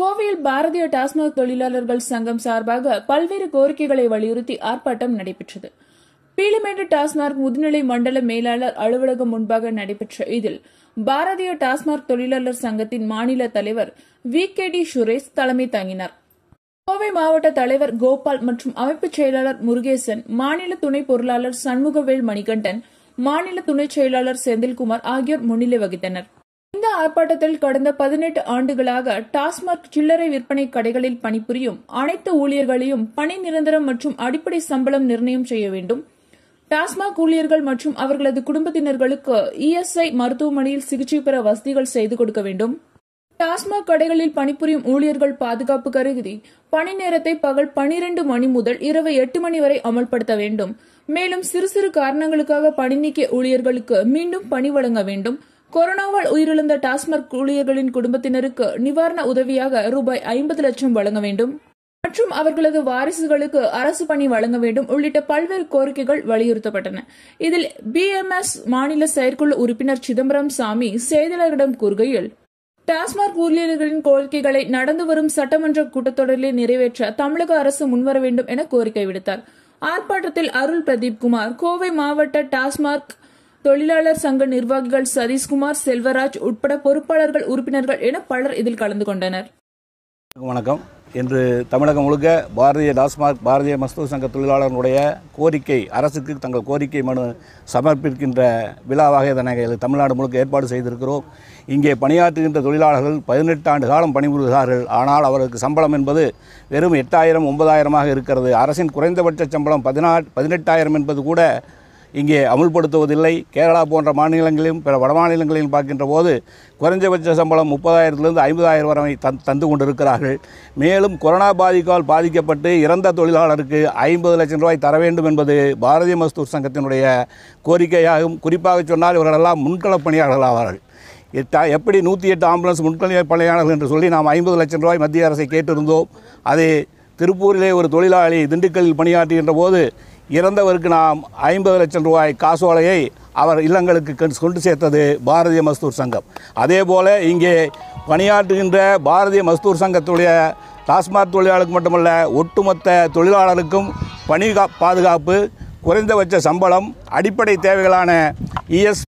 கோவையில் பாரதிய டாஸ்மாக் தொழிலாளர்கள் சங்கம் சார்பாக பல்வேறு கோரிக்கைகளை வலியுறுத்தி ஆர்ப்பாட்டம் நடைபெற்றது பீளிமேடு டாஸ்மாக் முதுநிலை மண்டல மேலாளர் அலுவலகம் முன்பாக நடைபெற்ற இதில் பாரதிய டாஸ்மாக் தொழிலாளர் சங்கத்தின் மாநில தலைவர் வி கே டி சுரேஷ் தலைமை தாங்கினார் கோவை மாவட்ட தலைவர் கோபால் மற்றும் அமைப்பு செயலாளர் முருகேசன் மாநில துணை பொருளாளர் சண்முகவேல் மணிகண்டன் மாநில துணை செயலாளர் செந்தில்குமார் ஆகியோர் முன்னிலை வகித்தனர் இந்த ஆர்ப்பாட்டத்தில் கடந்த பதினெட்டு ஆண்டுகளாக டாஸ்மாக் சில்லறை விற்பனை கடைகளில் பணிபுரியும் அனைத்து ஊழியர்களையும் பணி நிரந்தரம் மற்றும் அடிப்படை சம்பளம் நிர்ணயம் செய்ய வேண்டும் டாஸ்மாக் ஊழியர்கள் மற்றும் அவர்களது குடும்பத்தினர்களுக்கு இஎஸ்ஐ மருத்துவமனையில் சிகிச்சை பெற வசதிகள் செய்து கொடுக்க வேண்டும் டாஸ்மாக் கடைகளில் பணிபுரியும் ஊழியர்கள் பாதுகாப்பு கருதி பணி நேரத்தை பகல் பனிரெண்டு மணி முதல் இரவு எட்டு மணி வரை அமல்படுத்த வேண்டும் மேலும் சிறு சிறு காரணங்களுக்காக பணி நீக்கிய ஊழியர்களுக்கு மீண்டும் பணி வழங்க வேண்டும் கொரோனாவால் உயிரிழந்த டாஸ்மாக் ஊழியர்களின் குடும்பத்தினருக்கு நிவாரண உதவியாக ரூபாய் ஐம்பது லட்சம் வழங்க வேண்டும் மற்றும் அவர்களது வாரிசுகளுக்கு அரசு பணி வழங்க வேண்டும் உள்ளிட்ட பல்வேறு கோரிக்கைகள் வலியுறுத்தப்பட்டன இதில் பிஎம்எஸ் மாநில செயற்குழு உறுப்பினர் சிதம்பரம் சாமி செய்தியாளர்களிடம் கூறுகையில் டாஸ்மாக் ஊழியர்களின் கோரிக்கைகளை நடந்து வரும் சட்டமன்ற கூட்டத்தொடரில் நிறைவேற்ற தமிழக அரசு முன்வர வேண்டும் என கோரிக்கை விடுத்தார் ஆர்ப்பாட்டத்தில் அருள் பிரதீப் குமார் கோவை மாவட்ட டாஸ்மாக் தொழிலாளர் சங்க நிர்வாகிகள் சதீஷ்குமார் செல்வராஜ் உட்பட பொறுப்பாளர்கள் உறுப்பினர்கள் என பலர் இதில் கலந்து கொண்டனர் வணக்கம் இன்று தமிழகம் முழுக்க பாரதிய டாஸ்மாக் பாரதிய மஸ்தூர் சங்க தொழிலாளர்களுடைய கோரிக்கை அரசுக்கு தங்கள் கோரிக்கை மனு சமர்ப்பிக்கின்ற விழாவாக இதனை தமிழ்நாடு முழுக்க ஏற்பாடு செய்திருக்கிறோம் இங்கே பணியாற்றுகின்ற தொழிலாளர்கள் பதினெட்டு ஆண்டு காலம் பணிபுரிகிறார்கள் ஆனால் அவருக்கு சம்பளம் என்பது வெறும் எட்டாயிரம் ஒன்பதாயிரமாக இருக்கிறது அரசின் குறைந்தபட்ச சம்பளம் பதினா பதினெட்டாயிரம் என்பது கூட இங்கே அமுல்படுத்துவதில்லை கேரளா போன்ற மாநிலங்களிலும் பிற வடமாநிலங்களிலும் பார்க்கின்ற போது குறைஞ்சபட்ச சம்பளம் முப்பதாயிரத்திலிருந்து ஐம்பதாயிரம் வரை தந் தந்து கொண்டிருக்கிறார்கள் மேலும் கொரோனா பாதிக்கால் பாதிக்கப்பட்டு இறந்த தொழிலாளருக்கு ஐம்பது லட்சம் ரூபாய் தர வேண்டும் என்பது பாரதிய மஸ்தூர் சங்கத்தினுடைய கோரிக்கையாகும் குறிப்பாக சொன்னால் இவர்களெல்லாம் முன்களப் பணியாளர்கள் ஆவார்கள் எட்டா எப்படி நூற்றி எட்டு ஆம்புலன்ஸ் முன்களப் பணியாளர்கள் என்று சொல்லி நாம் ஐம்பது லட்சம் ரூபாய் மத்திய அரசை கேட்டிருந்தோம் அது திருப்பூரிலே ஒரு தொழிலாளி திண்டுக்கல்லில் பணியாற்றுகின்ற போது இறந்தவருக்கு நாம் ஐம்பது லட்சம் ரூபாய் காசோலையை அவர் இல்லங்களுக்கு கொண்டு- கொண்டு சேர்த்தது பாரதிய மஸ்தூர் சங்கம் அதே போல் இங்கே பணியாற்றுகின்ற பாரதிய மஸ்தூர் சங்கத்துடைய டாஸ்மாக் தொழிலாளருக்கு மட்டுமல்ல ஒட்டுமொத்த தொழிலாளருக்கும் பணி கா- பாதுகாப்பு குறைந்தபட்ச சம்பளம் அடிப்படை தேவைகளான இஎஸ்